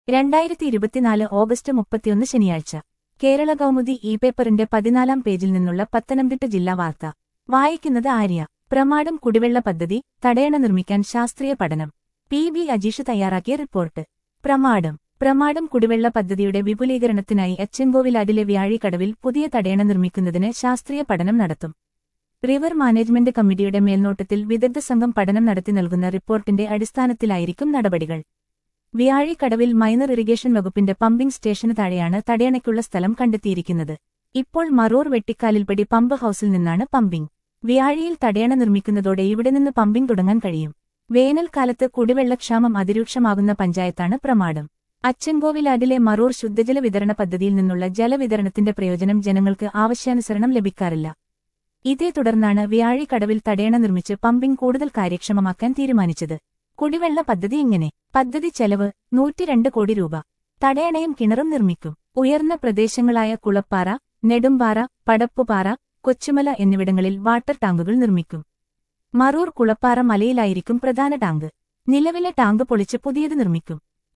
രണ്ടായിരത്തി ഇരുപത്തിനാല് ഓഗസ്റ്റ് മുപ്പത്തിയൊന്ന് ശനിയാഴ്ച കേരള കൗമുദി ഇ പേപ്പറിന്റെ പതിനാലാം പേജിൽ നിന്നുള്ള പത്തനംതിട്ട ജില്ലാ വാർത്ത വായിക്കുന്നത് ആര്യ പ്രമാടം കുടിവെള്ള പദ്ധതി തടയണ നിർമ്മിക്കാൻ ശാസ്ത്രീയ പഠനം പി ബി അജീഷ് തയ്യാറാക്കിയ റിപ്പോർട്ട് പ്രമാടം പ്രമാടം കുടിവെള്ള പദ്ധതിയുടെ വിപുലീകരണത്തിനായി എച്ചൻകോവിലാടിലെ വ്യാഴിക്കടവിൽ പുതിയ തടയണ നിർമ്മിക്കുന്നതിന് ശാസ്ത്രീയ പഠനം നടത്തും റിവർ മാനേജ്മെന്റ് കമ്മിറ്റിയുടെ മേൽനോട്ടത്തിൽ വിദഗ്ധ സംഘം പഠനം നടത്തി നൽകുന്ന റിപ്പോർട്ടിന്റെ അടിസ്ഥാനത്തിലായിരിക്കും നടപടികൾ വ്യാഴിക്കടവിൽ മൈനർ ഇറിഗേഷൻ വകുപ്പിന്റെ പമ്പിംഗ് സ്റ്റേഷന് താഴെയാണ് തടയണയ്ക്കുള്ള സ്ഥലം കണ്ടെത്തിയിരിക്കുന്നത് ഇപ്പോൾ മറൂർ വെട്ടിക്കാലിൽപ്പടി പമ്പ് ഹൌസിൽ നിന്നാണ് പമ്പിംഗ് വ്യാഴിയിൽ തടയണ നിർമ്മിക്കുന്നതോടെ ഇവിടെ നിന്ന് പമ്പിംഗ് തുടങ്ങാൻ കഴിയും വേനൽക്കാലത്ത് കുടിവെള്ളക്ഷാമം അതിരൂക്ഷമാകുന്ന പഞ്ചായത്താണ് പ്രമാടം അച്ചൻകോവിലാടിലെ മറൂർ ശുദ്ധജല വിതരണ പദ്ധതിയിൽ നിന്നുള്ള ജലവിതരണത്തിന്റെ പ്രയോജനം ജനങ്ങൾക്ക് ആവശ്യാനുസരണം ലഭിക്കാറില്ല ഇതേ തുടർന്നാണ് വ്യാഴിക്കടവിൽ തടയണ നിർമ്മിച്ച് പമ്പിംഗ് കൂടുതൽ കാര്യക്ഷമമാക്കാൻ തീരുമാനിച്ചത് കുടിവെള്ള പദ്ധതി ഇങ്ങനെ പദ്ധതി ചെലവ് നൂറ്റിരണ്ട് കോടി രൂപ തടയണയും കിണറും നിർമ്മിക്കും ഉയർന്ന പ്രദേശങ്ങളായ കുളപ്പാറ നെടുമ്പാറ പടപ്പുപാറ കൊച്ചുമല എന്നിവിടങ്ങളിൽ വാട്ടർ ടാങ്കുകൾ നിർമ്മിക്കും മറൂർ കുളപ്പാറ മലയിലായിരിക്കും പ്രധാന ടാങ്ക് നിലവിലെ ടാങ്ക് പൊളിച്ച് പുതിയത് നിർമ്മിക്കും